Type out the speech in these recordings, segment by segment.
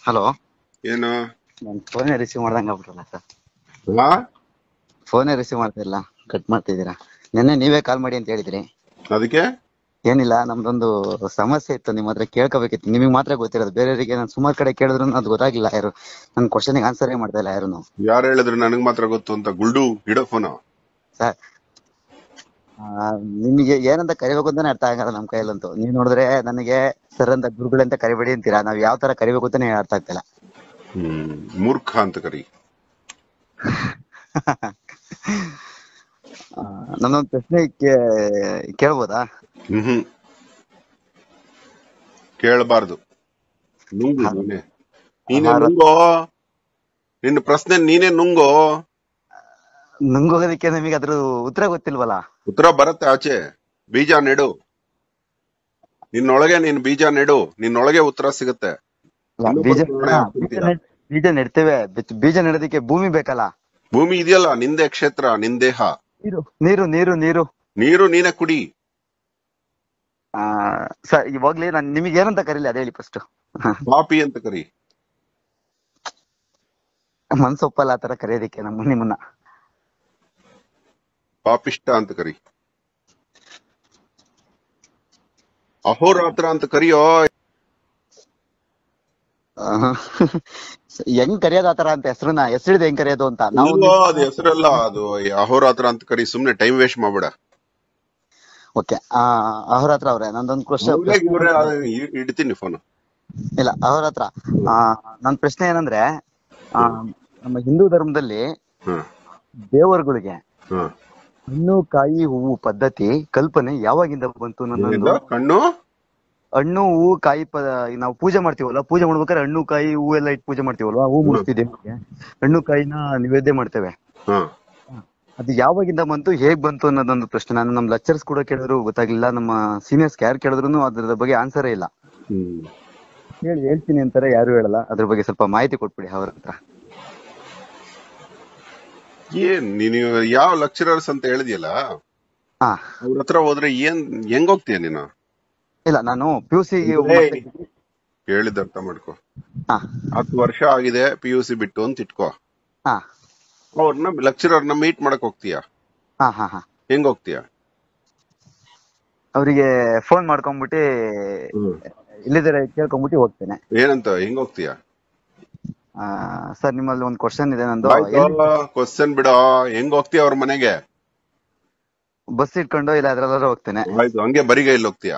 Hello ಏನು ನಾನು ಫೋನೇ ರಿಸೀವ್ ಮಾಡ್ದಂಗ ಆಗ್ಬಿಟ್ರಲ್ಲ ಸರ್ ಹಾ ಫೋನೇ ರಿಸೀವ್ ಮಾಡ್ತಿಲ್ಲ ಕಟ್ ಮಾಡ್ತಿದ್ದೀರಾ ನಿನ್ನೆ ನೀವೇ ಕಾಲ್ ಮಾಡಿ ಅಂತ ಹೇಳಿದ್ರಿ ಅದಕ್ಕೆ ಏನಿಲ್ಲ ನಮ್ದೊಂದು ಸಮಸ್ಯೆ ಇತ್ತು ನಿಮ್ಮ ಹತ್ರ ಕೇಳ್ಕೋಬೇಕಿತ್ತು ನಿಮಗೆ ಮಾತ್ರ ಗೊತ್ತಿರೋದು ಬೇರೆಯವರಿಗೆ ನಾನು ಸುಮಾರು ಕಡೆ ಕೇಳಿದ್ರು ಅದು ಗೊತ್ತಾಗಿಲ್ಲ ಯಾರು ನನ್ನ ಕ್ವಶನ್ಗೆ ಆನ್ಸರೇ ಮಾಡ್ತಾ ಇಲ್ಲ ಯಾರು ಯಾರು ಹೇಳಿದ್ರು ನನಗ್ ಮಾತ್ರ ಗೊತ್ತು ಅಂತ ಗುಲ್ಡು ಇಡೋ ಫೋನ್ ಸರ್ ನಿಮಗೆ ಏನಂತ ಕರಿಬೇಕು ಅಂತಾನೆ ಅರ್ಥ ಆಗಲ್ಲ ನಮ್ಮ ಕೈಯಲ್ಲಂತೂ ನೀವು ನೋಡಿದ್ರೆ ನನಗೆ ಸರ್ ಅಂತ ಗುರುಗಳಂತ ಕರಿಬೇಡಿ ಅಂತೀರಾ ನಾವ್ ಯಾವ ತರ ಕರಿಬೇಕು ಅಂತಾನೆ ಅರ್ಥ ಆಗ್ತಿಲ್ಲ ಹ್ಮ್ ಮೂರ್ಖ ಅಂತ ಕರಿ ಆ, ನನ್ನೊಂದು ಪ್ರಶ್ನೆ ಕೇ- ಕೇಳ್ಬೋದಾ ಹ್ಮ್ ಹ್ಮ್ ಕೇಳಬಾರ್ದು ನುಂಗು ನೀನೆ ನೀನೆ ಆಹಾರ- ನುಂಗೋ ನಿನ್ನ ಪ್ರಶ್ನೆ ನೀನೇ ನುಂಗೋ ನುಂಗೋದಕ್ಕೆ ನಮಗೆ ಅದ್ರ ಉತ್ತರ ಗೊತ್ತಿಲ್ವಲ್ಲ ಉತ್ತರ ಬರುತ್ತೆ ಆಚೆ ಬೀಜ ನೆಡು ನಿನ್ನೊಳಗೆ ನೀನ್ ಬೀಜ ನೆಡು ನಿನ್ನೊಳಗೆ ಉತ್ತರ ಸಿಗುತ್ತೆ ಅಲ್ಲ, ಇನ್ನೂ ಬೀಜ ಬರ್ತದೆ ಹಾ, ಆಗ್ತಿದ್ಯಾ? ಬೀಜ ನೆಡ್- ಬೀಜ ನೆಡ್ತೇವೆ ಬಿತ್- ಬೀಜ ನೆಡೋದಕ್ಕೆ ಭೂಮಿ ಬೇಕಲ್ಲ ಭೂಮಿ ಇದೆಯಲ್ಲ ನಿಂದೆ ಕ್ಷೇತ್ರ ನಿನ್ ದೇಹ ನೀರು ನೀರು ನೀರು ನೀರು ನೀರು ನೀನೆ ಕುಡಿ ಆ ಸರ್ ಇವಾಗ್ಲೇ ನಾನು ನಿಮಗೆ ಏನಂತ ಕರೀಲಿ ಅದೇ ಹೇಳಿ ಫಸ್ಟ್ ಪಾಪಿ ಅಂತ ಕರಿ ಮನ್ಸೊಪ್ಪಲ್ಲ ಆ ತರ ಕರೆಯೋದಕ್ಕೆ ನಮ್ಮ ನಿಮ್ಮನ್ನ ಪಾಪಿಷ್ಟ ಅಂತ ಕರಿ ಅಹೋರಾತ್ರ ಅಂತ ಕರಿಯೋ ಆಹ್, ಹೆಂಗ್ ಕರೆಯೋದು ಆತರ ಅಂತ ಹೆಸರನ್ನ ಹೆಸರಿದೆ ಹೆಂಗ್ ಕರೆಯೋದು ಅಂತ ನಾವು ಇಲ್ವೋ ಅದು ಹೆಸರಲ್ಲ ಅದು ಅಹೋರಾತ್ರ ಅಂತ ಕರಿ ಸುಮ್ನೆ ಟೈಮ್ ವೇಸ್ಟ್ ಮಾಡ್ಬೇಡ ಓಕೆ ಅವ್ರ ಹತ್ರ ಅವ್ರೆ ನಂದೊಂದು ಕ್ವಶನ್ ಇವ್ರೇ- ಇವ್ರೇ ಇ- ಇಡ್ತೀನಿ ಫೋನ್ ಇಲ್ಲ ಅವ್ರ ಹತ್ರ ಆ, ನನ್ ಪ್ರಶ್ನೆ ಏನಂದ್ರೆ ಆ, ನಮ್ಮ ಹಿಂದೂ ಧರ್ಮದಲ್ಲಿ ಹ್ಮ್ ದೇವರುಗಳಿಗೆ ಹ್ಮ್ ಹಣ್ಣು ಕಾಯಿ ಹೂವು ಪದ್ಧತಿ ಕಲ್ಪನೆ ಯಾವಾಗಿಂದ ಬಂತು ನನ್ನೊಂದು ಏನಿದು? ಕಣ್ಣು ಹಣ್ಣು ಹೂವು ಕಾಯಿ ಪ ನಾವು ಪೂಜೆ ಮಾಡ್ತೀವಲ್ಲ ಪೂಜೆ ಮಾಡ್ಬೇಕಾದ್ರೆ ಹಣ್ಣು ಕಾಯಿ ಹೂವು ಎಲ್ಲ ಇಟ್ಟು ಪೂಜೆ ಮಾಡ್ತೀವಲ್ವಾ ಹೂ ಮುಡಿಸ್ತೀವಿ ದೇವ್ರಿಗೆ ಹಣ್ಣು ಕಾಯಿನ ನಿವೇದ್ಯ ಮಾಡ್ತೇವೆ ಹ್ಮ್ ಅದು ಯಾವಾಗಿಂದ ಬಂತು ಹೇಗ್ ಬಂತು ಅನ್ನೋದೊಂದು ಪ್ರಶ್ನೆ ನಾನು ನಮ್ಮ ಲೆಕ್ಚರ್ಸ್ ಕೂಡ ಕೇಳಿದ್ರು ಗೊತ್ತಾಗ್ಲಿಲ್ಲ ನಮ್ಮ ಸೀನಿಯರ್ಸ್ ಯಾರು ಕೇಳಿದ್ರು ಅದ್ರ ಬಗ್ಗೆ ಆನ್ಸರೇ ಇಲ್ಲ ಹ್ಮ್ ಹೇಳಿ ಹೇಳ್ತೀನಿ ಅಂತಾರೆ ಯಾರು ಹೇಳಲ್ಲ ಅದ್ರ ಬಗ್ಗೆ ಸ್ವಲ್ಪ ಮಾಹಿತಿ ಕೊಟ್ಬಿಡಿ ಅವ್ರ ಹತ್ರ ಏನ್ ನೀನು ಯಾವ ಲೆಕ್ಚರರ್ಸ್ ಅಂತ ಹೇಳಿದ್ಯಲ್ಲ ಹಾ ಅವ್ರ ಹತ್ರ ಹೋದ್ರೆ ಏನ್ ಹೆಂಗ್ ಹೋಗ್ತೀಯ ನೀನು ಇಲ್ಲ ನಾನು ಪಿ ಯು ಸಿ ಹೇಳಿದ ಅರ್ಥ ಮಾಡ್ಕೊ ಹಾ ಹತ್ತು ವರ್ಷ ಆಗಿದೆ ಪಿ ಯು ಸಿ ಬಿಟ್ಟು ಅಂತ ಇಟ್ಕೋ ಹಾ ಅವ್ರನ್ನ ಲೆಕ್ಚರರ್ನ ಮೀಟ್ ಮಾಡಕ್ ಹೋಗ್ತೀಯ ಹಾ ಹಾ ಹಾ ಹೆಂಗ್ ಹೋಗ್ತೀಯ ಅವರಿಗೆ ಫೋನ್ ಮಾಡ್ಕೊಂಡ್ಬಿಟ್ಟು ಇಲ್ಲಿದ್ದಾರೆ ಕೇಳ್ಕೊಂಡ್ಬಿಟ್ಟು ಹೋಗ್ತೇನೆ ಏನಂತ ಹೆಂಗ್ ಹೋಗ್ತೀಯ ಸರ್ ನಿಮ್ಮಲ್ಲಿ ಒಂದು ಕ್ವಶನ್ ಇದೆ ನಂದು ಕ್ವಶನ್ ಬಿಡೋ ಹೆಂಗ್ ಹೋಗ್ತೀಯ ಅವ್ರ ಮನೆಗೆ ಬಸ್ ಇಟ್ಕೊಂಡು ಇಲ್ಲ ಅದ್ರಲ್ಲಾದ್ರೂ ಹೋಗ್ತೇನೆ ಆಯ್ತು ಹಂಗೆ ಬರಿಗೈಲಿ ಹೋಗ್ತೀಯ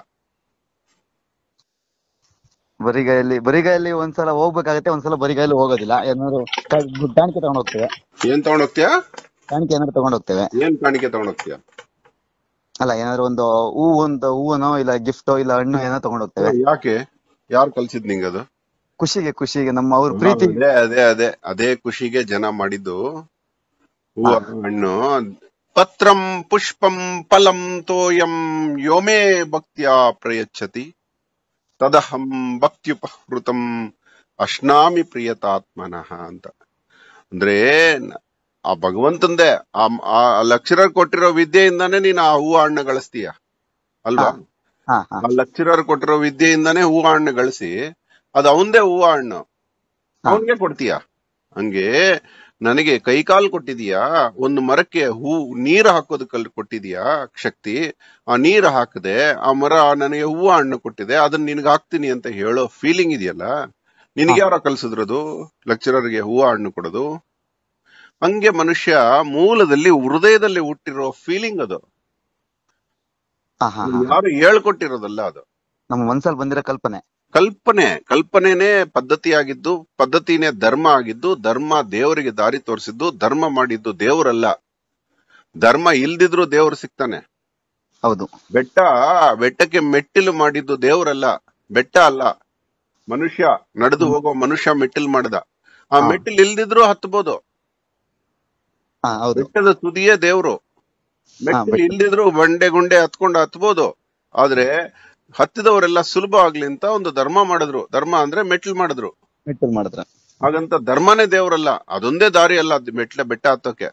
ಬರಿಗೈಯಲ್ಲಿ ಬರಿಗೈಯಲ್ಲಿ ಒಂದ್ಸಲ ಹೋಗ್ಬೇಕಾಗತ್ತೆ ಒಂದ್ಸಲ ಬರಿಗೈಯಲ್ಲಿ ಹೋಗೋದಿಲ್ಲ ಏನಾದ್ರು ಕ- ಕಾಣಿಕೆ ತಗೊಂಡ್ ಹೋಗ್ತೇವೆ ಏನ್ ತಗೊಂಡ್ ಹೋಗ್ತೀಯ ಕಾಣಿಕೆ ಏನಾದ್ರು ತಗೊಂಡ್ ಹೋಗ್ತೇವೆ ಏನ್ ಕಾಣಿಕೆ ತಗೊಂಡ್ ಹೋಗ್ತೀಯ ಅಲ್ಲ ಏನಾದ್ರು ಒಂದು ಹೂ ಒಂದು ಹೂವನೋ ಇಲ್ಲ ಗಿಫ್ಟೋ ಇಲ್ಲ ಹಣ್ಣು ಏನೋ ತಗೊಂಡ್ ಹೋಗ್ತೇವೆ ಯಾಕೆ ಯಾರು ಕಲ್ಸಿದ್ ನಿಂಗದು ಖುಷಿಗೆ ಖುಷಿಗೆ ನಮ್ಮ ಅವ್ರ ಪ್ರೀತಿ ಅದೇ ಅದೇ ಅದೇ ಅದೇ ಖುಷಿಗೆ ಜನ ಮಾಡಿದ್ದು ಹೂವ ಹಣ್ಣು ಪತ್ರಂ ಪುಷ್ಪಂ ಫಲಂ ತೋಯಂ ಯೋಮೇ ಭಕ್ತ್ಯ ಪ್ರಯಚ್ಛತಿ ತದಹಂ ಭಕ್ತ್ಯುಪಹೃತಂ ಅಶ್ನಾಮಿ ಪ್ರಿಯತಾತ್ಮನಃ ಅಂತ ಅಂದ್ರೆ ನ- ಆ ಭಗವಂತಂದೇ ಆ ಆ ಲೆಕ್ಚರರ್ ಕೊಟ್ಟಿರೋ ವಿದ್ಯೆಯಿಂದಾನೇ ನೀನು ಆ ಹೂವ ಹಣ್ಣು ಗಳಿಸ್ತೀಯ ಅಲ್ವಾ ಹಾ ಹಾ ಆ ಲೆಕ್ಚರರ್ ಕೊಟ್ಟಿರೋ ವಿದ್ಯೆಯಿಂದಾನೇ ಹೂವ ಹಣ್ಣು ಗಳಿಸಿ ಅದು ಅವಂದೇ ಹೂವ ಹಣ್ಣು ಅವನ್ಗೆ ಕೊಡ್ತೀಯ ಹಂಗೆ ನನಗೆ ಕೈಕಾಲು ಕೊಟ್ಟಿದೀಯಾ ಒಂದು ಮರಕ್ಕೆ ಹೂ ನೀರು ಹಾಕೋದಕ್ಕಲ್ಲಿ ಕೊಟ್ಟಿದೀಯಾ ಶಕ್ತಿ ಆ ನೀರು ಹಾಕದೆ ಆ ಮರ ನನಗೆ ಹೂವ ಹಣ್ಣು ಕೊಟ್ಟಿದೆ ಅದನ್ನ ನಿನಗೆ ಹಾಕ್ತೀನಿ ಅಂತ ಹೇಳೋ ಫೀಲಿಂಗ್ ಇದೆಯಲ್ಲ ನಿನಗೆ ಯಾರೋ ಕಲ್ಸಿದ್ರದು ಲೆಕ್ಚರರ್ಗೆ ಹೂವ ಹಣ್ಣು ಕೊಡೋದು ಹಂಗೆ ಮನುಷ್ಯ ಮೂಲದಲ್ಲಿ ಹೃದಯದಲ್ಲಿ ಹುಟ್ಟಿರೋ ಫೀಲಿಂಗ್ ಅದು ಹಾ ಹಾ ಹಾ ಯಾರು ಹೇಳ್ಕೊಟ್ಟಿರೋದಲ್ಲ ಅದು ನಮ್ಮ ಮನ್ಸಲ್ಲಿ ಬಂದಿರೋ ಕಲ್ಪನೆ ಕಲ್ಪನೆ ಕಲ್ಪನೆನೇ ಪದ್ಧತಿಯಾಗಿದ್ದು ಪದ್ಧತಿನೇ ಧರ್ಮ ಆಗಿದ್ದು ಧರ್ಮ ದೇವರಿಗೆ ದಾರಿ ತೋರಿಸಿದ್ದು ಧರ್ಮ ಮಾಡಿದ್ದು ದೇವರಲ್ಲ ಧರ್ಮ ಇಲ್ದಿದ್ರು ದೇವರು ಸಿಗ್ತಾನೆ ಹೌದು ಬೆಟ್ಟ ಬೆಟ್ಟಕ್ಕೆ ಮೆಟ್ಟಿಲು ಮಾಡಿದ್ದು ದೇವರಲ್ಲ ಬೆಟ್ಟ ಅಲ್ಲ ಮನುಷ್ಯ ನಡೆದು ಹೋಗೋ ಮನುಷ್ಯ ಮೆಟ್ಟಿಲು ಮಾಡ್ದ ಆ ಹಾ. ಮೆಟ್ಟಿಲು ಇಲ್ದಿದ್ರು ಹತ್ಬೋದು ಹಾ ಹೌದು ಬೆಟ್ಟದ ತುದಿಯೇ ದೇವ್ರು ಮೆಟ್ಟಿಲು ಬೆಟ್ಟ. ಇಲ್ದಿದ್ರು ಬಂಡೆ ಗುಂಡೆ ಹತ್ಕೊಂಡು ಹತ್ಬೋದು ಆದ್ರೆ ಹತ್ತಿದವರೆಲ್ಲ ಸುಲಭ ಆಗ್ಲಿ ಅಂತ ಒಂದು ಧರ್ಮ ಮಾಡಿದ್ರು ಧರ್ಮ ಅಂದ್ರೆ ಮೆಟ್ಟಿಲು ಮಾಡಿದ್ರು ಮೆಟ್ಟಲ್ ಮಾಡಿದ್ರ ಹಾಗಂತ ಧರ್ಮನೇ ದೇವರಲ್ಲ ಅದೊಂದೇ ದಾರಿ ಅಲ್ಲ ಅದ್ ಮೆಟ್ಲ ಬೆಟ್ಟ ಹತ್ತೋಕೆ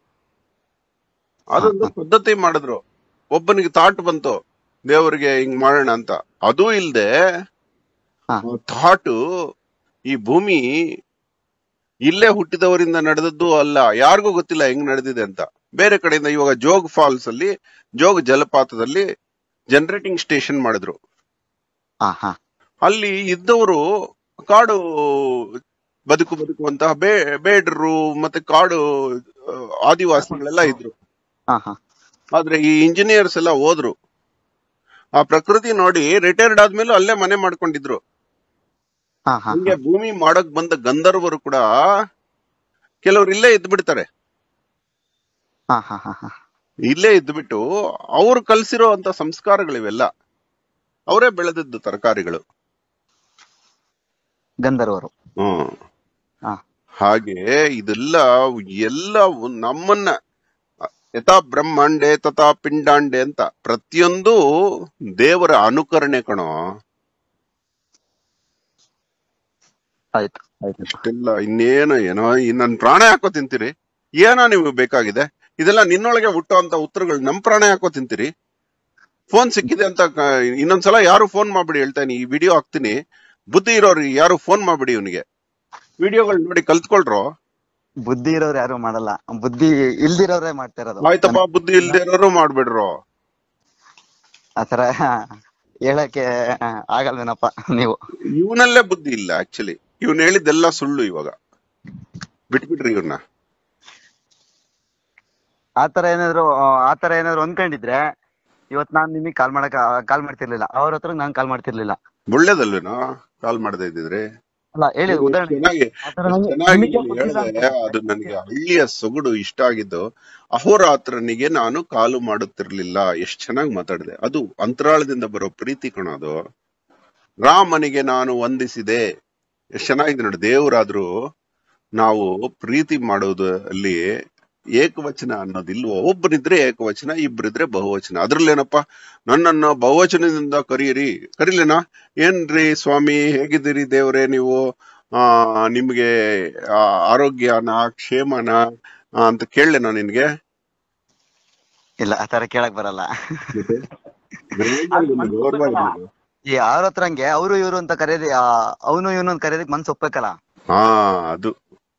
ಅದೊಂದು ಪದ್ಧತಿ ಮಾಡಿದ್ರು ಒಬ್ಬನಿಗೆ ಥಾಟ್ ಬಂತು ದೇವರಿಗೆ ಹಿಂಗ್ ಮಾಡೋಣ ಅಂತ ಅದೂ ಇಲ್ದೆ ಹಾ. ಥಾಟು ಈ ಭೂಮಿ ಇಲ್ಲೇ ಹುಟ್ಟಿದವರಿಂದ ನಡೆದದ್ದು ಅಲ್ಲ ಯಾರಿಗೂ ಗೊತ್ತಿಲ್ಲ ಹೆಂಗ್ ನಡೆದಿದೆ ಅಂತ ಬೇರೆ ಕಡೆಯಿಂದ ಇವಾಗ ಜೋಗ್ ಫಾಲ್ಸ್ ಅಲ್ಲಿ ಜೋಗ್ ಜಲಪಾತದಲ್ಲಿ ಜನರೇಟಿಂಗ್ ಸ್ಟೇಷನ್ ಮಾಡಿದ್ರು ಹಾ ಹಾ ಅಲ್ಲಿ ಇದ್ದವರು ಕಾಡು ಬದುಕು ಬದುಕುವಂತಹ ಬೇ ಬೇಡರು ಮತ್ತೆ ಕಾಡು ಆ, ಆದಿವಾಸಿಗಳೆಲ್ಲ ಇದ್ರು ಹಾ ಹಾ ಆದ್ರೆ ಈ ಇಂಜಿನಿಯರ್ಸ್ ಎಲ್ಲ ಹೋದ್ರು ಆ ಪ್ರಕೃತಿ ನೋಡಿ ರಿಟೈರ್ಡ್ ಆದ್ಮೇಲೂ ಅಲ್ಲೇ ಮನೆ ಮಾಡ್ಕೊಂಡಿದ್ರು ಹಾ ಹಾ ಹಂಗೆ ಭೂಮಿ ಮಾಡಕ್ ಬಂದ ಗಂಧರ್ವರು ಕೂಡ ಕೆಲವ್ರು ಇಲ್ಲೇ ಇದ್ದು ಬಿಡ್ತಾರೆ ಹಾ ಹಾ ಹಾ ಹಾ ಇಲ್ಲೇ ಇದ್ಬಿಟ್ಟು ಅವ್ರು ಕಲ್ಸಿರೋ ಅಂತ ಸಂಸ್ಕಾರಗಳಿವೆಲ್ಲ ಅವರೇ ಬೆಳೆದದ್ದು ತರಕಾರಿಗಳು ಗಂಧರ್ವರು ಹ್ಮ್ ಹಾ ಹಾಗೆ ಇದೆಲ್ಲ ಎಲ್ಲ ಒಂದ್- ನಮ್ಮನ್ನ ಯಥಾ ಬ್ರಹ್ಮಾಂಡೆ ತಥಾ ಪಿಂಡಾಂಡೆ ಅಂತ ಪ್ರತಿಯೊಂದು ದೇವರ ಅನುಕರಣೆ ಕಣೋ ಆಯ್ತು ಆಯ್ತು ಇಷ್ಟೆಲ್ಲ ಇನ್ನೇನು ಏನೋ ಈ ನನ್ ಪ್ರಾಣ ಹಾಕೋ ತಿಂತೀರಿ ಏನೋ ನಿಮ್ಗೆ ಬೇಕಾಗಿದೆ ಇದೆಲ್ಲ ನಿನ್ನೊಳಗೆ ಹುಟ್ಟುವಂತ ಉತ್ತರಗಳು ನಮ್ ಪ್ರಾಣ ಹಾಕೋ ತಿಂತೀರಿ ಫೋನ್ ಸಿಕ್ಕಿದೆ ಅಂತ ಕ- ಇನ್ನೊಂದ್ಸಲ ಯಾರು ಫೋನ್ ಮಾಡ್ಬಿಡಿ ಹೇಳ್ತಾನೆ ಈ ವಿಡಿಯೋ ಹಾಕ್ತೀನಿ ಬುದ್ಧಿ ಇರೋರು ಯಾರು ಫೋನ್ ಮಾಡ್ಬಿಡಿ ಇವನಿಗೆ ವಿಡಿಯೋಗಳು ನೋಡಿ ಕಲ್ತ್ಕೊಳ್ರೋ ಬುದ್ಧಿ ಇರೋರು ಯಾರು ಮಾಡಲ್ಲ ಬುದ್ಧಿ ಇಲ್ದಿರೋರೇ ಮಾಡ್ತಾ ಇರೋದು ಆಯ್ತಪ್ಪ ಬುದ್ಧಿ ಇಲ್ದೇ ಇರೋರು ಮಾಡ್ಬಿಡ್ರೋ ಆತರ ಹೇಳಕ್ಕೆ ಆಗಲ್ವೇನಪ್ಪ ನೀವು ಇವನಲ್ಲೇ ಬುದ್ಧಿ ಇಲ್ಲ ಆಕ್ಚುಲಿ ಇವನ್ ಹೇಳಿದ್ದೆಲ್ಲ ಸುಳ್ಳು ಇವಾಗ ಬಿಟ್ಬಿಡ್ರಿ ಇವ್ನ ಆತರ ಏನಾದ್ರು ಆ, ಆತರ ಏನಾದ್ರು ಅನ್ಕೊಂಡಿದ್ರೆ ಇವತ್ ನಾನ್ ನಿಮಗೆ ಕಾಲ್ ಮಾಡಕ್ ಕಾಲ್ ಮಾಡ್ತಿರ್ಲಿಲ್ಲ ಅವ್ರ ಹತ್ರ ನಾನ್ ಕಾಲ್ ಮಾಡ್ತಿರ್ಲಿಲ್ಲ ಒಳ್ಳೇದಲ್ವೇನೋ ಕಾಲ್ ಮಾಡದೇ ಇದ್ದಿದ್ರೆ ಅಲ್ಲ ಹೇಳಿ ಉದಾಹರಣೆ ಚೆನ್ನಾಗಿ ಆತರ ನಂಗೆ ಚೆನ್ನಾಗಿ ನಿಮಗೆ ಗೊತ್ತಿಲ್ಲ ಹೇಳಿದೆ ಅದು ನನಗೆ ಹಳ್ಳಿಯ ಸೊಗಡು ಇಷ್ಟ ಆಗಿದ್ದು ಅಹೋರಾತ್ರನಿಗೆ ನಾನು ಕಾಲು ಮಾಡುತ್ತಿರ್ಲಿಲ್ಲ ಎಷ್ಟ್ ಚೆನ್ನಾಗಿ ಮಾತಾಡಿದೆ ಅದು ಅಂತರಾಳದಿಂದ ಬರೋ ಪ್ರೀತಿ ಕಣ ಅದು ರಾಮನಿಗೆ ನಾನು ವಂದಿಸಿದೆ ಎಷ್ಟ್ ಚೆನ್ನಾಗಿದೆ ನೋಡಿ ದೇವರಾದ್ರೂ ನಾವು ಪ್ರೀತಿ ಮಾಡೋದು ಅಲ್ಲಿ ಏಕವಚನ ಅನ್ನೋದಿಲ್ವೋ ಒಬ್ಬರಿದ್ರೆ ಏಕವಚನ ಇಬ್ಬರಿದ್ರೆ ಬಹುವಚನ ಅದ್ರಲ್ಲೇನಪ್ಪ ನನ್ನನ್ನ ಬಹುವಚನದಿಂದ ಕರೀರಿ ಕರೀಲೇನಾ ಏನ್ರಿ ಸ್ವಾಮಿ ಹೇಗಿದ್ದೀರಿ ದೇವ್ರೆ ನೀವು ಆ ನಿಮ್ಗೆ ಆ, ಆರೋಗ್ಯನ ಕ್ಷೇಮನ ಆ, ಅಂತ ಕೇಳಲೇನಾ ನಿನ್ಗೆ ಇಲ್ಲ ಆತರ ಕೇಳಕ್ ಬರಲ್ಲ ಗೌರವ ಇರ್ಬೇಕು. ಈ ಅವ್ರ ಹತ್ರಂಗೆ ಅವರು ಇವರು ಅಂತ ಕರೆಯೋದು ಅವನು ಇವನು ಅಂತ ಕರೆಯೋದಕ್ ಮನ್ಸು ಒಪ್ಬೇಕಲ್ಲ ಹಾ ಅದು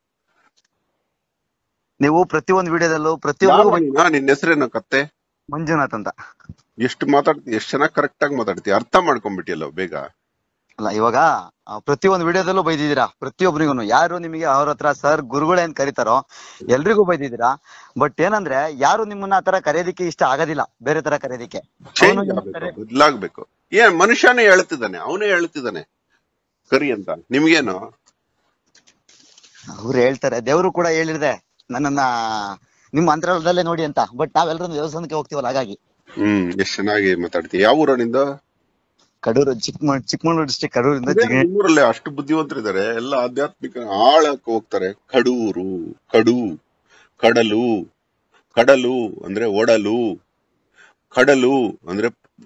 ನೀವು ಪ್ರತಿಯೊಂದು ವಿಡಿಯೋದಲ್ಲೂ ಪ್ರತಿಯೊಬ್ಬರಿಗೂ ಯಾವನಿನ? ನಿನ್ ಹೆಸರೇನು ಕತ್ತೆ ಮಂಜುನಾಥ್ ಅಂತ ಎಷ್ಟು ಮಾತಾಡ್ತಿ ಎಷ್ಟು ಚೆನ್ನಾಗಿ ಕರೆಕ್ಟ್ ಆಗಿ ಮಾತಾಡ್ತಿ ಅರ್ಥ ಮಾಡ್ಕೊಂಡ್ಬಿಟ್ಟಿಯಲ್ಲ ಬೇಗ ಅಲ್ಲ ಇವಾಗ ಆ, ಪ್ರತಿಯೊಂದು ವಿಡಿಯೋದಲ್ಲೂ ಬೈದಿದ್ದೀರಾ ಪ್ರತಿಯೊಬ್ಬರಿಗೂ ಯಾರು ನಿಮಗೆ ಅವ್ರ ಹತ್ರ ಸರ್ ಗುರುಗಳೇ ಅಂತ ಕರೀತಾರೋ ಎಲ್ರಿಗೂ ಬೈದಿದ್ದೀರಾ ಬಟ್ ಏನಂದ್ರೆ ಯಾರು ನಿಮ್ಮನ್ನ ಆತರ ಕರೆಯೋದಿಕ್ಕೆ ಇಷ್ಟ ಆಗೋದಿಲ್ಲ ಬೇರೆ ತರ ಕರೆಯೋದಿಕ್ಕೆ ಚೇಂಜ್ ಅವನು ಆಗ್ಬೇಕು ಬದಲಾಗ್ಬೇಕು ಏನ್ ಮನುಷ್ಯನೇ ಹೇಳ್ತಿದ್ದಾನೆ ಅವನೇ ಹೇಳ್ತಿದ್ದಾನೆ ಕರಿ ಅಂತ ನಿಮ್ಗೇನು ಅವ್ರು ಹೇಳ್ತಾರೆ ದೇವ್ರು ಕೂಡ ಹೇಳಿದೆ ನನ್ನನ್ನ ನಿಮ್ಮ ಅಂತರಾಳದಲ್ಲೇ ನೋಡಿ ಅಂತ ಬಟ್ ನಾವೆಲ್ಲರೂ ದೇವಸ್ಥಾನಕ್ಕೆ ಹೋಗ್ತೀವಲ್ಲ ಹಾಗಾಗಿ ಹ್ಮ್ ಎಷ್ಟ್ ಚೆನ್ನಾಗಿ ಮಾತಾಡ್ತಿ ಯಾವ ಊರ ನಿಂದ ಕಡೂರು ಚಿಕ್ಕಮಗಳೂರು ಚಿಕ್ಕಮಗಳೂರು ಡಿಸ್ಟ್ರಿಕ್ಟ್ ಕಡೂರಿಂದ ಜಿಗಣಿ ನಿಮ್ಮೂರಲ್ಲೇ ಅಷ್ಟು ಬುದ್ಧಿವಂತರಿದ್ದಾರೆ ಎಲ್ಲ ಆಧ್ಯಾತ್ಮಿಕ ಆಳಕ್ಕೆ ಹೋಗ್ತಾರೆ ಕಡೂರು ಕಡು ಕಡಲು ಕಡಲು ಅಂದ್ರೆ ಒಡಲು ಕಡಲು ಅಂದ್ರೆ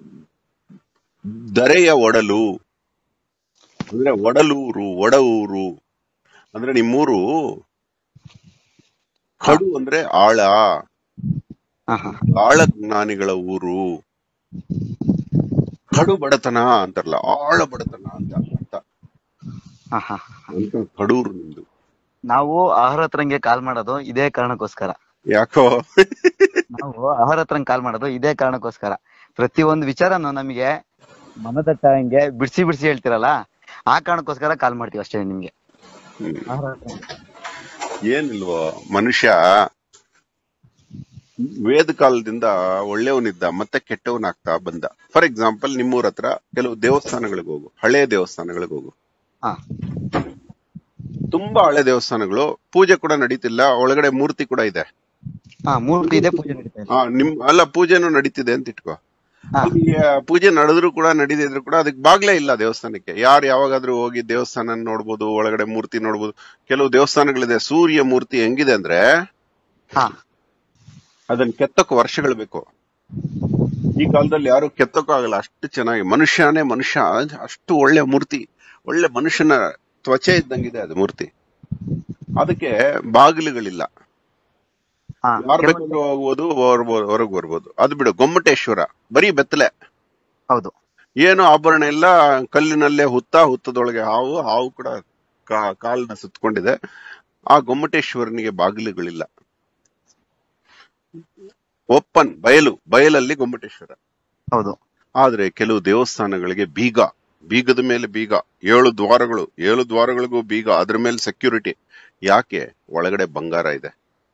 ದರೆಯ ಒಡಲು ಅಂದ್ರೆ ಒಡಲೂರು ಒಡಊರು ಅಂದ್ರೆ ನಿಮ್ಮೂರು ಕಡು ಅಂದ್ರೆ ಆಳ ಹಾ ಹಾ ಆಳ ಜ್ಞಾನಿಗಳ ಊರು ಕಡು ಬಡತನ ಅಂತಾರಲ್ಲ ಆಳ ಬಡತನ ಅಂತ ಅರ್ಥ ಹಾ ಹಾ ಅಂತ ಕಡೂರು ನಿಮ್ದು ನಾವು ಆಹಾರ ಹತ್ರಂಗೆ ಕಾಲ್ ಮಾಡೋದು ಇದೇ ಕಾರಣಕ್ಕೋಸ್ಕರ ಯಾಕೋ ನಾವು ಆಹಾರ ಹತ್ರ ಕಾಲ್ ಮಾಡೋದು ಇದೇ ಕಾರಣಕ್ಕೋಸ್ಕರ ಪ್ರತಿಯೊಂದು ವಿಚಾರನು ನಮಗೆ ಮನದಟ್ಟಂಗೆ ಬಿಡಿಸಿ ಬಿಡಿಸಿ ಹೇಳ್ತಿರಲ್ಲ ಆ ಕಾರಣಕ್ಕೋಸ್ಕರ ಕಾಲ್ ಮಾಡ್ತೀವಿ ಅಷ್ಟೇ ನಿಮ್ಗೆ ಹ್ಮ್. ಆಹಾರ ಹತ್ರ ಏನಿಲ್ವೋ ಮನುಷ್ಯ ವೇದ ಕಾಲದಿಂದ ಒಳ್ಳೆಯವನಿದ್ದ ಮತ್ತೆ ಕೆಟ್ಟವನಾಗ್ತಾ ಬಂದ ಫಾರ್ ಎಕ್ಸಾಂಪಲ್ ನಿಮ್ಮೂರ ಹತ್ರ ಕೆಲವು ದೇವಸ್ಥಾನಗಳಿಗೆ ಹೋಗು ಹಳೆ ದೇವಸ್ಥಾನಗಳಿಗೆ ಹೋಗು ಹಾ ತುಂಬಾ ಹಳೆ ದೇವಸ್ಥಾನಗಳು ಪೂಜೆ ಕೂಡ ನಡೀತಿಲ್ಲ ಒಳಗಡೆ ಮೂರ್ತಿ ಕೂಡ ಇದೆ ಹಾ ಮೂರ್ತಿ ಇದೆ ಪೂಜೆ ನಡೀತಾ ಇದೆ ಆ ನಿಮ್ ಅಲ್ಲ ಪೂಜೆನೂ ನಡೀತಿದೆ ಅಂತ ಇಟ್ಕೋ ಹಾ ಅಲ್ಲಿ ಆ, ಪೂಜೆ ನಡೆದ್ರು ಕೂಡ ನಡೀದಿದ್ರು ಕೂಡ ಅದಕ್ಕೆ ಬಾಗ್ಲೇ ಇಲ್ಲ ದೇವಸ್ಥಾನಕ್ಕೆ ಯಾರು ಯಾವಾಗಾದ್ರೂ ಹೋಗಿ ದೇವಸ್ಥಾನ ನೋಡ್ಬೋದು ಒಳಗಡೆ ಮೂರ್ತಿ ನೋಡ್ಬೋದು ಕೆಲವು ದೇವಸ್ಥಾನಗಳಿದೆ ಸೂರ್ಯ ಮೂರ್ತಿ ಹೆಂಗಿದೆ ಅಂದ್ರೆ ಹಾ ಅದನ್ನ ಕೆತ್ತಕ್ಕೆ ವರ್ಷಗಳು ಬೇಕು ಈ ಕಾಲದಲ್ಲಿ ಯಾರು ಕೆತ್ತಕ್ಕೂ ಆಗಲ್ಲ ಅಷ್ಟು ಚೆನ್ನಾಗಿ ಮನುಷ್ಯನೇ ಮನುಷ್ಯ ಅಷ್ಟು ಒಳ್ಳೆ ಮೂರ್ತಿ ಒಳ್ಳೆ ಮನುಷ್ಯನ ತ್ವಚೆ ಇದ್ದಂಗಿದೆ ಅದು ಮೂರ್ತಿ ಅದಕ್ಕೆ ಬಾಗಿಲುಗಳಿಲ್ಲ ಹಾ ಯಾರು ಬೇಕಾದ್ರೂ ಹೋಗ್ಬೋದು ಹೊರಬೋದು ಹೊರಗ್ ಬರ್ಬೋದು ಅದು ಬಿಡು ಗೊಮ್ಮಟೇಶ್ವರ ಬರೀ ಬೆತ್ತಲೆ ಹೌದು ಏನು ಆಭರಣ ಇಲ್ಲ ಕಲ್ಲಿನಲ್ಲೇ ಹುತ್ತ ಹುತ್ತದೊಳಗೆ ಹಾವು ಹಾವು ಕೂಡ ಕಾ- ಕಾಲ್ನ ಸುತ್ತಕೊಂಡಿದೆ ಆ ಗೊಮ್ಮಟೇಶ್ವರನಿಗೆ ಬಾಗಿಲುಗಳಿಲ್ಲ ಓಪನ್ ಬಯಲು ಬಯಲಲ್ಲಿ ಗೊಮ್ಮಟೇಶ್ವರ ಹೌದು ಆದ್ರೆ ಕೆಲವು ದೇವಸ್ಥಾನಗಳಿಗೆ ಬೀಗ ಬೀಗದ ಮೇಲೆ ಬೀಗ ಏಳು ದ್ವಾರಗಳು ಏಳು ದ್ವಾರಗಳಿಗೂ ಬೀಗ ಅದ್ರ ಮೇಲೆ ಸೆಕ್ಯೂರಿಟಿ ಯಾಕೆ ಒಳಗಡೆ ಬಂಗಾರ ಇದೆ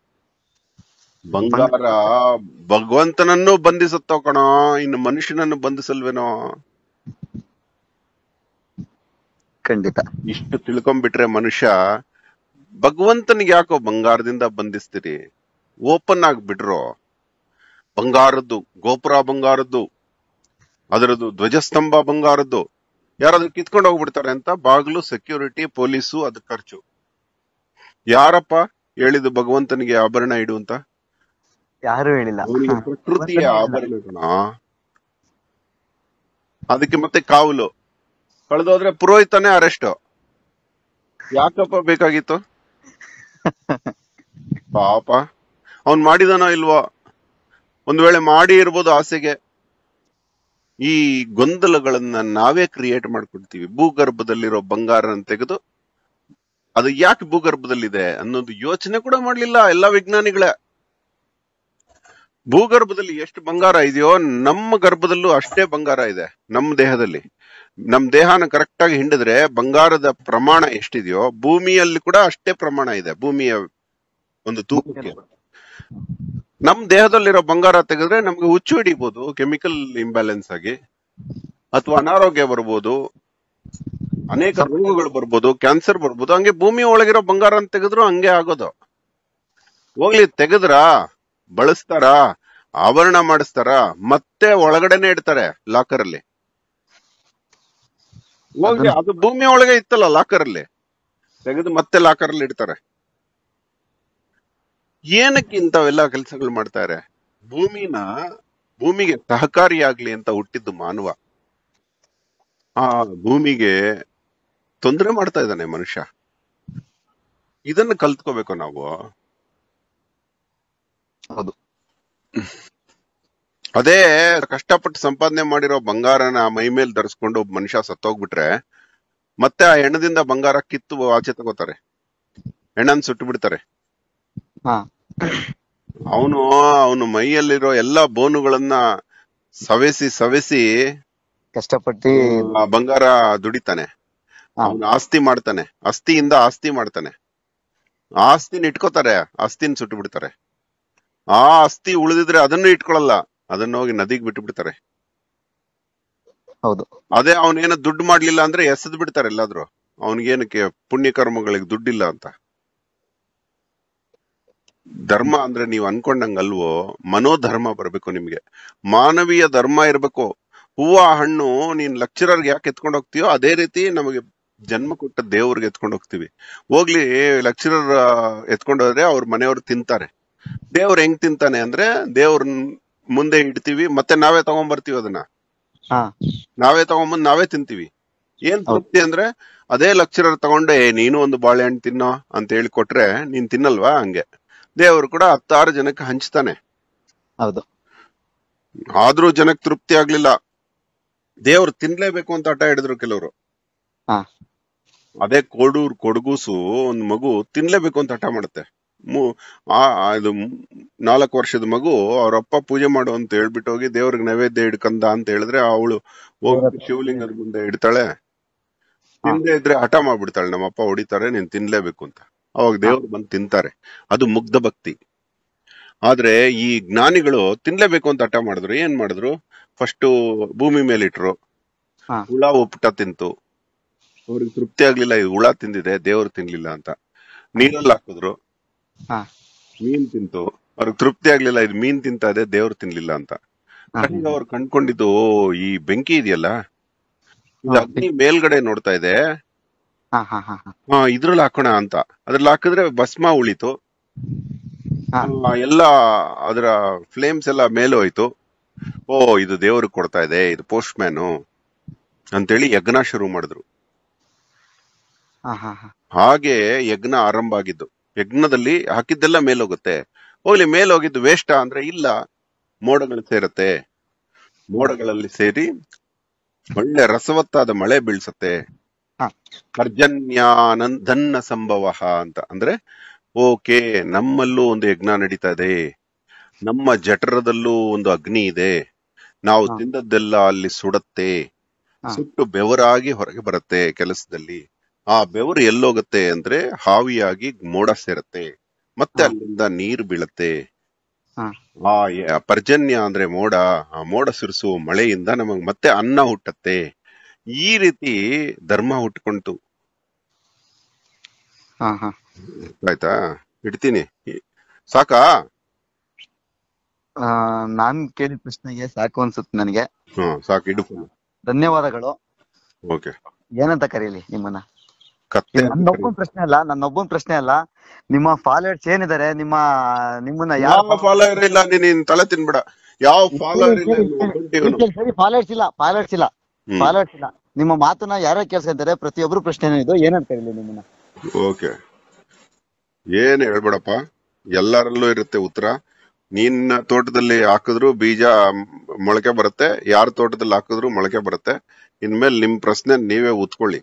ಬಂಗಾರ ಭಗವಂತನನ್ನು ಬಂಧಿಸುತ್ತೋ ಕಣೋ ಇನ್ನು ಮನುಷ್ಯನನ್ನು ಬಂಧಿಸಲ್ವೇನೋ ಖಂಡಿತ ಇಷ್ಟು ತಿಳ್ಕೊಂಡ್ಬಿಟ್ರೆ ಮನುಷ್ಯ ಭಗವಂತನಿಗೆ ಯಾಕೋ ಬಂಗಾರದಿಂದ ಬಂಧಿಸ್ತೀರಿ ಓಪನ್ ಆಗಿ ಬಿಡ್ರೋ ಬಂಗಾರದ್ದು ಗೋಪುರ ಬಂಗಾರದ್ದು ಅದರದ್ದು ಧ್ವಜಸ್ತಂಭ ಬಂಗಾರದ್ದು ಯಾರಾದ್ರೂ ಕಿತ್ಕೊಂಡು ಹೋಗ್ಬಿಡ್ತಾರೆ ಅಂತ ಬಾಗಿಲು ಸೆಕ್ಯೂರಿಟಿ ಪೊಲೀಸು ಅದ್ ಖರ್ಚು ಯಾರಪ್ಪ ಹೇಳಿದ್ದು ಭಗವಂತನಿಗೆ ಆಭರಣ ಇಡು ಅಂತ ಯಾರು ಹೇಳಿಲ್ಲ ಅವನಿಗೆ ಪ್ರಕೃತಿಯ ಆಭರಣ ಕಣೋ. ಅದಕ್ಕೆ ಮತ್ತೆ ಕಾವಲು ಕಳೆದೋದ್ರೆ ಪುರೋಹಿತನೇ ಅರೆಸ್ಟ್ ಯಾಕಪ್ಪ ಬೇಕಾಗಿತ್ತು ಪಾಪ ಅವನ್ ಮಾಡಿದಾನೋ ಇಲ್ವೋ ಒಂದ್ ವೇಳೆ ಮಾಡಿ ಇರ್ಬೋದು ಆಸೆಗೆ ಈ ಗೊಂದಲಗಳನ್ನ ನಾವೇ ಕ್ರಿಯೇಟ್ ಮಾಡ್ಕೊಡ್ತೀವಿ ಭೂಗರ್ಭದಲ್ಲಿರೋ ಬಂಗಾರನ ತೆಗೆದು ಅದು ಯಾಕೆ ಭೂಗರ್ಭದಲ್ಲಿದೆ ಅನ್ನೋದು ಯೋಚನೆ ಕೂಡ ಮಾಡ್ಲಿಲ್ಲ ಎಲ್ಲಾ ವಿಜ್ಞಾನಿಗಳೇ ಭೂಗರ್ಭದಲ್ಲಿ ಎಷ್ಟು ಬಂಗಾರ ಇದೆಯೋ ನಮ್ಮ ಗರ್ಭದಲ್ಲೂ ಅಷ್ಟೇ ಬಂಗಾರ ಇದೆ ನಮ್ಮ ದೇಹದಲ್ಲಿ ನಮ್ ದೇಹನ ಕರೆಕ್ಟ್ ಆಗಿ ಹಿಂಡಿದ್ರೆ ಬಂಗಾರದ ಪ್ರಮಾಣ ಎಷ್ಟಿದೆಯೋ ಭೂಮಿಯಲ್ಲಿ ಕೂಡ ಅಷ್ಟೇ ಪ್ರಮಾಣ ಇದೆ ಭೂಮಿಯ ಒಂದು ತೂಕಕ್ಕೆ ನಮ್ ದೇಹದಲ್ಲಿರೋ ಬಂಗಾರ ತೆಗೆದ್ರೆ ನಮ್ಗೆ ಹುಚ್ಚು ಹಿಡಿಬಹುದು ಕೆಮಿಕಲ್ ಇಂಬ್ಯಾಲೆನ್ಸ್ ಆಗಿ ಅಥವಾ ಅನಾರೋಗ್ಯ ಬರ್ಬೋದು ಅನೇಕ ರೋಗಗಳು ಬರ್ಬೋದು ಕ್ಯಾನ್ಸರ್ ಬರ್ಬೋದು ಹಂಗೆ ಭೂಮಿ ಒಳಗಿರೋ ಬಂಗಾರ ಅಂತ ತೆಗೆದ್ರು ಹಂಗೆ ಆಗೋದು ಹೋಗ್ಲಿ ತೆಗೆದ್ರ ಬಳಸ್ತಾರ ಆಭರಣ ಮಾಡಿಸ್ತಾರ ಮತ್ತೆ ಒಳಗಡೆನೆ ಇಡ್ತಾರೆ ಲಾಕರ್ ಅಲ್ಲಿ ಹೋಗ್ಲಿ ಅದು ಭೂಮಿ ಒಳಗೆ ಇತ್ತಲ್ಲ ಲಾಕರ್ ಅಲ್ಲಿ ತೆಗೆದು ಮತ್ತೆ ಲಾಕರ್ ಅಲ್ಲಿ ಇಡ್ತಾರೆ ಏನಕ್ಕೆ ಇಂಥವೆಲ್ಲ ಕೆಲಸಗಳು ಮಾಡ್ತಾರೆ ಭೂಮಿನ ಭೂಮಿಗೆ ಸಹಕಾರಿಯಾಗ್ಲಿ ಅಂತ ಹುಟ್ಟಿದ್ದು ಮಾನವ ಆ ಭೂಮಿಗೆ ತೊಂದರೆ ಮಾಡ್ತಾ ಇದ್ದಾನೆ ಮನುಷ್ಯ ಇದನ್ನ ಕಲ್ತ್ಕೋಬೇಕು ನಾವು ಹೌದು ಅದೇ ಕಷ್ಟಪಟ್ಟು ಸಂಪಾದನೆ ಮಾಡಿರೋ ಬಂಗಾರನ ಮೈ ಮೇಲ್ ಧರಿಸ್ಕೊಂಡು ಒಬ್ಬ ಮನುಷ್ಯ ಸತ್ತೋಗ್ಬಿಟ್ರೆ ಮತ್ತೆ ಆ ಹೆಣದಿಂದ ಬಂಗಾರ ಕಿತ್ತು ಆಚೆ ತಗೋತಾರೆ ಹೆಣ್ಣನ್ ಸುಟ್ಟು ಬಿಡ್ತಾರೆ ಹಾ ಅವನು ಅವನು ಮೈಯಲ್ಲಿರೋ ಎಲ್ಲಾ ಬೋನುಗಳನ್ನ ಸವೆಸಿ ಸವೆಸಿ ಕಷ್ಟಪಟ್ಟು ಆ ಬಂಗಾರ ದುಡಿತಾನೆ ಹಾ. ಅವನು ಆಸ್ತಿ ಮಾಡ್ತಾನೆ ಅಸ್ಥಿಯಿಂದ ಆಸ್ತಿ ಮಾಡ್ತಾನೆ ಆ ಆಸ್ತಿನ ಇಟ್ಕೋತಾರೆ ಆಸ್ತಿನ ಸುಟ್ಟು ಬಿಡ್ತಾರೆ ಆ ಆಸ್ತಿ ಉಳಿದಿದ್ರೆ ಅದನ್ನು ಇಟ್ಕೊಳಲ್ಲ ಅದನ್ನ ಹೋಗಿ ನದಿಗೆ ಬಿಟ್ಟು ಬಿಡ್ತಾರೆ ಹೌದು ಅದೇ ಅವನೇನ ದುಡ್ಡು ಮಾಡ್ಲಿಲ್ಲ ಅಂದ್ರೆ ಎಸೆದ್ ಬಿಡ್ತಾರೆ ಎಲ್ಲಾದ್ರೂ ಅವನಿಗೇನಕ್ಕೆ ಪುಣ್ಯ ಕರ್ಮಗಳಿಗೆ ದುಡ್ಡಿಲ್ಲ ಅಂತ ಧರ್ಮ ಅಂದ್ರೆ ನೀವು ಅನ್ಕೊಂಡಂಗ ಅಲ್ವೋ ಮನೋಧರ್ಮ ಬರ್ಬೇಕು ನಿಮ್ಗೆ ಮಾನವೀಯ ಧರ್ಮ ಇರ್ಬೇಕು ಹೂವ ಹಣ್ಣು ನೀನ್ ಲೆಕ್ಚರರ್ಗೆ ಯಾಕೆ ಎತ್ಕೊಂಡು ಹೋಗ್ತೀಯೋ ಅದೇ ರೀತಿ ನಮಗೆ ಜನ್ಮ ಕೊಟ್ಟ ದೇವ್ರಿಗೆ ಎತ್ಕೊಂಡು ಹೋಗ್ತೀವಿ ಹೋಗ್ಲಿ ಲೆಕ್ಚರರ್ ಎತ್ಕೊಂಡು ಹೋದ್ರೆ ಅವ್ರ ಮನೆಯವ್ರು ತಿಂತಾರೆ ದೇವ್ರ ಹೆಂಗ್ ತಿಂತಾನೆ ಅಂದ್ರೆ ದೇವ್ರ ಮುಂದೆ ಇಡ್ತೀವಿ ಮತ್ತೆ ನಾವೇ ತಗೊಂಡ್ಬರ್ತೀವಿ ಅದನ್ನ ಹಾ ನಾವೇ ತಗೊಂಬಂದ್ ನಾವೇ ತಿಂತೀವಿ ಏನ್ ತೃಪ್ತಿ ಅಂದ್ರೆ ಅದೇ ಲೆಕ್ಚರರ್ ತಗೊಂಡೆ "ಏ, ನೀನು ಒಂದು ಬಾಳೆಹಣ್ಣು ತಿನ್ನೋ ಅಂತ ಹೇಳಿ ಕೊಟ್ರೆ ನೀನ್ ತಿನ್ನಲ್ವಾ ಹಂಗೆ ದೇವರು ಕೂಡ ಹತ್ತಾರು ಜನಕ್ಕೆ ಹಂಚ್ತಾನೆ ಹೌದು ಆದ್ರೂ ಜನಕ್ಕೆ ತೃಪ್ತಿ ಆಗ್ಲಿಲ್ಲ ದೇವ್ರು ತಿನ್ಲೇಬೇಕು ಅಂತ ಹಠ ಹಿಡಿದ್ರು ಕೆಲವರು ಹಾ ಅದೇ ಕೊಡೂರ್ ಕೊಡಗೂಸು ಒಂದ್ ಮಗು ತಿನ್ಲೇಬೇಕು ಅಂತ ಹಠ ಮಾಡುತ್ತೆ ಮು- ಆ ಆ ಇದು ನಾಲ್ಕು ವರ್ಷದ ಮಗು ಅವ್ರಪ್ಪ ಪೂಜೆ ಮಾಡು ಅಂತ ಹೇಳ್ಬಿಟ್ಟು ಹೋಗಿ ದೇವ್ರಿಗೆ ನೈವೇದ್ಯ ಇಡ್ಕಂದ ಅಂತ ಹೇಳಿದ್ರೆ ಅವಳು ಹೋಗಿ ಶಿವಲಿಂಗದ ಮುಂದೆ ಇಡ್ತಾಳೆ ತಿಂದೇ ಇದ್ರೆ ಹಠ ಮಾಡ್ಬಿಡ್ತಾಳೆ ನಮ್ಮಪ್ಪ ಹೊಡಿತಾರೆ ನೀನ್ ತಿನ್ಲೇಬೇಕು ಅಂತ ಅವಾಗ ದೇವ್ರು ಬಂದು ತಿಂತಾರೆ ಅದು ಮುಗ್ಧ ಭಕ್ತಿ ಆದ್ರೆ ಈ ಜ್ಞಾನಿಗಳು ತಿನ್ಲೇಬೇಕು ಅಂತ ಹಠ ಮಾಡಿದ್ರು ಏನ್ ಮಾಡಿದ್ರು ಫಸ್ಟ್ ಭೂಮಿ ಮೇಲೆ ಇಟ್ರು ಹಾ. ಹುಳ ಉಪ್ಪಟ ತಿಂತು ಅವ್ರಿಗೆ ತೃಪ್ತಿ ಆಗ್ಲಿಲ್ಲ ಇದು ಹುಳ ತಿಂದಿದೆ ದೇವ್ರು ತಿನ್ಲಿಲ್ಲ ಅಂತ ನೀರಲ್ಲಿ ಹಾಕಿದ್ರು ಹಾ ಮೀನ್ ತಿಂತು ಅವ್ರಿಗೆ ತೃಪ್ತಿ ಆಗ್ಲಿಲ್ಲ ಇದು ಮೀನ್ ತಿಂತಾ ಇದೆ ದೇವ್ರು ತಿನ್ಲಿಲ್ಲ ಅಂತ ಹಾ. ಕಡೆಗೆ ಅವ್ರು ಕಂಡ್ಕೊಂಡಿದ್ದು "ಓ, ಈ ಬೆಂಕಿ ಇದೆಯಲ್ಲ ಇದು ಹಾ. ಅಗ್ನಿ ಮೇಲ್ಗಡೆ ನೋಡ್ತಾ ಇದೆ ಹಾ ಹಾ ಹಾ ಹಾ ಹಾ ಇದ್ರಲ್ಲಿ ಹಾಕೋಣ ಅಂತ ಅದ್ರಲ್ಲಿ ಹಾಕಿದ್ರೆ ಭಸ್ಮ ಉಳಿತು ಹಾ. ಆ, ಎಲ್ಲ ಅದರ ಫ್ಲೇಮ್ಸ್ ಎಲ್ಲ ಮೇಲೆ ಹೋಯ್ತು ಓ ಇದು ದೇವ್ರಿಗೆ ಕೊಡ್ತಾ ಇದೆ ಇದು ಪೋಸ್ಟ್ ಮ್ಯಾನು ಅಂತೇಳಿ ಯಜ್ಞ ಶುರು ಮಾಡಿದ್ರು ಹಾ ಹಾ ಹಾ ಹಾಗೆ ಯಜ್ಞ ಆರಂಭ ಆಗಿದ್ದು ಯಜ್ಞದಲ್ಲಿ ಹಾಕಿದ್ದೆಲ್ಲ ಮೇಲೋಗುತ್ತೆ ಹೋಗ್ಲಿ ಮೇಲೋಗಿದ್ದು ವೇಷ್ಟ ಅಂದ್ರೆ ಇಲ್ಲ ಮೋಡಗಳು ಸೇರತ್ತೆ ಮೋಡಗಳಲ್ಲಿ ಸೇರಿ ಒಳ್ಳೆ ರಸವತ್ತಾದ ಮಳೆ ಬೀಳ್ಸತ್ತೆ ಹಾ. ಪರ್ಜನ್ಯಾನಂದನ್ನ ಸಂಭವ ಅಂತ ಅಂದ್ರೆ ಓಕೆ ನಮ್ಮಲ್ಲೂ ಒಂದು ಯಜ್ಞ ನಡೀತಾ ಇದೆ ನಮ್ಮ ಜಠರದಲ್ಲೂ ಒಂದು ಅಗ್ನಿ ಇದೆ ನಾವು ಹಾ. ತಿಂದದ್ದೆಲ್ಲ ಅಲ್ಲಿ ಸುಡತ್ತೆ ಹಾ. ಸುಟ್ಟು ಬೆವರಾಗಿ ಹೊರಗೆ ಬರುತ್ತೆ ಕೆಲಸದಲ್ಲಿ ಆ ಬೆವರು ಎಲ್ಲೋಗತ್ತೆ ಅಂದ್ರೆ ಹಾವಿಯಾಗಿ ಮೋಡ ಸೇರತ್ತೆ ಮತ್ತೆ ಹಾ. ಅಲ್ಲಿಂದ ನೀರು ಬೀಳತ್ತೆ ಹಾ. ಆ ಯ- ಪರ್ಜನ್ಯ ಅಂದ್ರೆ ಮೋಡ ಆ ಮೋಡ ಸುರಿಸುವ ಮಳೆಯಿಂದ ನಮಗ್ ಮತ್ತೆ ಅನ್ನ ಹುಟ್ಟತ್ತೆ ಈ ರೀತಿ ಧರ್ಮ ಹುಟ್ಕೊಂತು ಹಾ ಹಾ ಆಯ್ತಾ ಇಡ್ತೀನಿ ಸಾಕಾ ಆ, ನಾನ್ ಕೇಳಿದ ಪ್ರಶ್ನೆಗೆ ಸಾಕು ಅನ್ಸುತ್ತೆ ನನಗೆ ಹ್ಮ್ ಸಾಕು ಇಡು ಧನ್ಯವಾದಗಳು ಓಕೆ ಏನಂತ ಕರೀಲಿ ನಿಮ್ಮನ್ನ ಕತ್ತೆ ಇದು ನನ್ನೊಬ್ಬನ್ ಪ್ರಶ್ನೆ ಅಲ್ಲ ನನ್ನೊಬ್ಬನ್ ಪ್ರಶ್ನೆ ಅಲ್ಲ ನಿಮ್ಮ ಫಾಲೋವರ್ಸ್ ಏನಿದ್ದಾರೆ ನಿಮ್ಮ ನಿಮ್ಮನ್ನ ಯಾವ ಯಾರು ಫಾಲೋವರ್ ಇಲ್ಲ ನೀನ್ ನೀನ್ ತಲೆ ತಿನ್ಬೇಡ ಯಾವ ಫಾಲೋವರ್ ಇಲ್ಲ ಸರಿ, ಇನ್ನು ಸರಿ, ಒಬ್ಬಂಟಿಗೂನು. ಸರಿ, ಸರಿ ಫಾಲೋವರ್ಸ್ ಇಲ್ಲ ಫಾಲೋವರ್ಸ್ ಇಲ್ಲ ಹ್ಮ್ ಫಾಲೋವರ್ಸ್ ಇಲ್ಲ ನಿಮ್ಮ ಮಾತನ್ನ ಯಾರೋ ಕೇಳ್ಸ್ಕೊಂತಾರೆ ಪ್ರತಿಯೊಬ್ರು ಪ್ರಶ್ನೆ ಇದು ಏನಂತ ಕರೀಲಿ ನಿಮ್ಮನ್ನ ಓಕೆ ಏನ್ ಹೇಳ್ಬೇಡಪ್ಪ ಎಲ್ಲರಲ್ಲೂ ಇರುತ್ತೆ ಉತ್ತರ ನಿನ್ನ ತೋಟದಲ್ಲಿ ಹಾಕಿದ್ರು ಬೀಜ ಮೊಳಕೆ ಬರುತ್ತೆ ಯಾರ ತೋಟದಲ್ಲಿ ಹಾಕಿದ್ರು ಮೊಳಕೆ ಬರುತ್ತೆ ಇನ್ಮೇಲೆ ನಿಮ್ ಪ್ರಶ್ನೆ ನೀವೇ ಉತ್ಕೊಳ್ಳಿ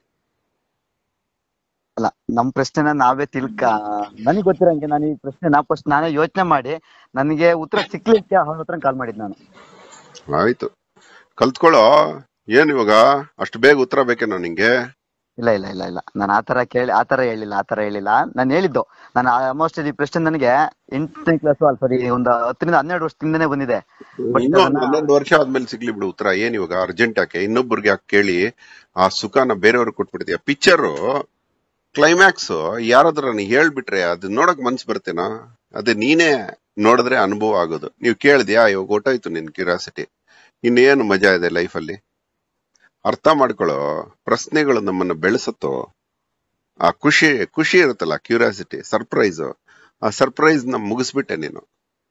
ಅಲ್ಲ ನಮ್ ಪ್ರಶ್ನೆನ ನಾವೇ ತಿಳ್ಕ ನನಗೆ ಗೊತ್ತಿರಂಗೆ ನಾನು ಈ ಪ್ರಶ್ನೆ ನಾ ಫಸ್ಟ್ ನಾನೇ ಯೋಚನೆ ಮಾಡಿ ನನಗೆ ಉತ್ತರ ಸಿಕ್ಲಿಕ್ಕೆ ಅವ್ರ ಹತ್ರ ಕಾಲ್ ಮಾಡಿದ್ ನಾನು ಆಯ್ತು ಕಲ್ತ್ಕೊಳ್ಳೋ ಏನ್ ಇವಾಗ ಅಷ್ಟು ಬೇಗ ಉತ್ತರ ಬೇಕೇನೋ ನಿಂಗೆ ಇಲ್ಲ ಇಲ್ಲ ಇಲ್ಲ ಇಲ್ಲ ನಾನು ಆತರ ಕೇಳಿ ಆತರ ಹೇಳಿಲ್ಲ ಆತರ ಹೇಳಿಲ್ಲ ನಾನು ಹೇಳಿದ್ದು ನಾನು ಆಲ್ಮೋಸ್ಟ್ ಈ ಪ್ರಶ್ನೆ ನನಗೆ ಎಂಟನೇ ಕ್ಲಾಸ್ ಅಲ್ಲ ಸಾರಿ ಒಂದು ಹತ್ತರಿಂದ ಹನ್ನೆರಡು ವರ್ಷದಿಂದನೇ ಬಂದಿದೆ But ಇನ್ನೂ ಒಂದ್ ಅದನ್ನ- ಹನ್ನೆರಡು ವರ್ಷ ಆದ್ಮೇಲೆ ಸಿಗ್ಲಿ ಬಿಡು ಉತ್ತರ ಏನ್ ಇವಾಗ ಅರ್ಜೆಂಟ್ ಯಾಕೆ ಇನ್ನೊಬ್ರಿಗೆ ಯಾಕೆ ಕೇಳಿ ಆ ಸುಖನ ಬೇರೆಯವ್ರಿಗೆ ಕೊಟ್ಬಿಡ್ತೀಯ ಪಿಕ್ಚರ್ ಕ್ಲೈಮ್ಯಾಕ್ಸ್ ಯಾರಾದ್ರೂ ನೀ ಹೇಳ್ಬಿಟ್ರೆ ಅದು ನೋಡಕ್ ಮನ್ಸ್ ಬರ್ತೇನಾ ಅದೇ ನೀನೇ ನೋಡಿದ್ರೆ ಅನುಭವ ಆಗೋದು ನೀವು ಕೇಳಿದ್ಯಾ ಇವಾಗ ಹೊಟ್ಟೋಯ್ತು ನಿನ್ ಕ್ಯೂರಿಯಾಸಿಟಿ ಇನ್ನೇನು ಮಜಾ ಇದೆ ಲೈಫ್ ಅಲ್ಲಿ ಅರ್ಥ ಮಾಡ್ಕೊಳ್ಳೋ ಪ್ರಶ್ನೆಗಳು ನಮ್ಮನ್ನ ಬೆಳೆಸತ್ತೋ ಆ ಖುಷಿ ಖುಷಿ ಇರುತ್ತಲ್ಲ ಕ್ಯೂರಿಯಾಸಿಟಿ ಸರ್ಪ್ರೈಸ್ ಆ ಸರ್ಪ್ರೈಸ್ ನ ಮುಗಿಸ್ಬಿಟ್ಟೆ ನೀನು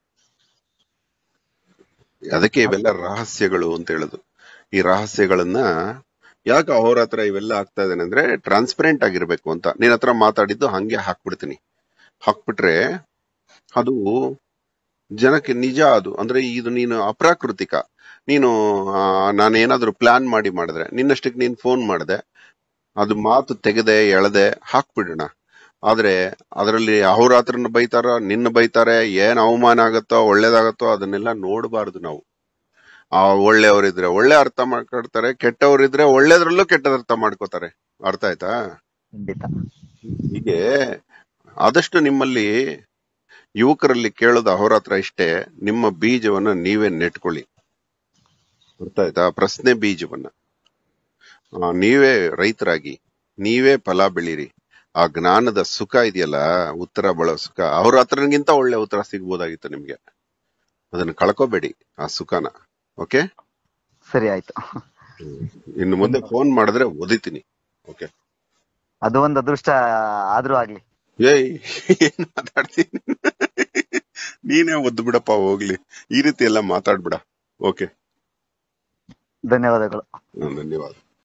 ಅದಕ್ಕೆ ಇವೆಲ್ಲ ರಹಸ್ಯಗಳು ಅಂತ ಹೇಳುದು ಈ ರಹಸ್ಯಗಳನ್ನ ಯಾಕೆ ಅವ್ರ ಹತ್ರ ಇವೆಲ್ಲ ಆಗ್ತಾ ಇದೇನೆ ಅಂದ್ರೆ ಟ್ರಾನ್ಸ್ಪರೆಂಟ್ ಆಗಿರ್ಬೇಕು ಅಂತ ನಿನ್ ಹತ್ರ ಮಾತಾಡಿದ್ದು ಹಂಗೆ ಹಾಕ್ಬಿಡ್ತೀನಿ ಹಾಕ್ಬಿಟ್ರೆ ಅದು ಜನಕ್ಕೆ ನಿಜ ಅದು ಅಂದ್ರೆ ಇದು ನೀನು ಅಪ್ರಾಕೃತಿಕ ನೀನು ಆ, ನಾನು ಏನಾದ್ರೂ ಪ್ಲಾನ್ ಮಾಡಿ ಮಾಡಿದ್ರೆ ನಿನ್ನಷ್ಟಕ್ಕೆ ನೀನ್ ಫೋನ್ ಮಾಡಿದೆ ಅದು ಮಾತು ತೆಗೆದೆ ಎಳೆದೆ ಹಾಕ್ಬಿಡೋಣ ಆದ್ರೆ ಅದರಲ್ಲಿ ಅಹೋರಾತ್ರನ ಬೈತಾರ ನಿನ್ನ ಬೈತಾರೆ ಏನ್ ಅವಮಾನ ಆಗತ್ತೋ ಒಳ್ಳೇದಾಗತ್ತೋ ಅದನ್ನೆಲ್ಲ ನೋಡಬಾರ್ದು ನಾವು ಆ ಒಳ್ಳೆಯವರಿದ್ರೆ ಒಳ್ಳೆ ಅರ್ಥ ಮಾಡ್ಕೊಳ್ತಾರೆ ಕೆಟ್ಟವರಿದ್ರೆ ಒಳ್ಳೇದ್ರಲ್ಲೂ ಕೆಟ್ಟದ ಅರ್ಥ ಮಾಡ್ಕೋತಾರೆ ಅರ್ಥ ಆಯ್ತಾ ಖಂಡಿತ ಹೀಗೆ ಆದಷ್ಟು ನಿಮ್ಮಲ್ಲಿ ಯುವಕರಲ್ಲಿ ಕೇಳೋದು ಅಹೋರಾತ್ರ ಇಷ್ಟೇ ನಿಮ್ಮ ಬೀಜವನ್ನ ನೀವೇ ನೆಟ್ಕೊಳ್ಳಿ ಅರ್ಥ ಆಯ್ತಾ ಪ್ರಶ್ನೆ ಬೀಜವನ್ನ ಆ, ನೀವೇ ರೈತರಾಗಿ ನೀವೇ ಫಲ ಬೆಳೀರಿ ಆ ಜ್ಞಾನದ ಸುಖ ಇದೆಯಲ್ಲ ಉತ್ತರ ಬಳೋ ಸುಖ ಅವ್ರ ಹತ್ರಗಿಂತ ಒಳ್ಳೆ ಉತ್ತರ ಸಿಗ್ಬೋದಾಗಿತ್ತು ನಿಮ್ಗೆ ಅದನ್ನ ಕಳ್ಕೋಬೇಡಿ ಆ ಸುಖನ ಓಕೆ ಸರಿ ಆಯ್ತು ಇನ್ನು ಮುಂದೆ ಫೋನ್ ಮಾಡಿದ್ರೆ ಓದಿತೀನಿ ಓಕೆ ಅದು ಒಂದು ಅದೃಷ್ಟ ಆದ್ರೂ ಆಗ್ಲಿ ಏಯ್ ಏನ್ ಮಾತಾಡ್ತೀನಿ ನೀನೇ ಒದ್ದು ಬಿಡಪ್ಪ ಹೋಗ್ಲಿ ಈ ರೀತಿ ಎಲ್ಲ ಮಾತಾಡ್ಬಿಡ ಓಕೆ ಧನ್ಯವಾದಗಳು ಧನ್ಯವಾದ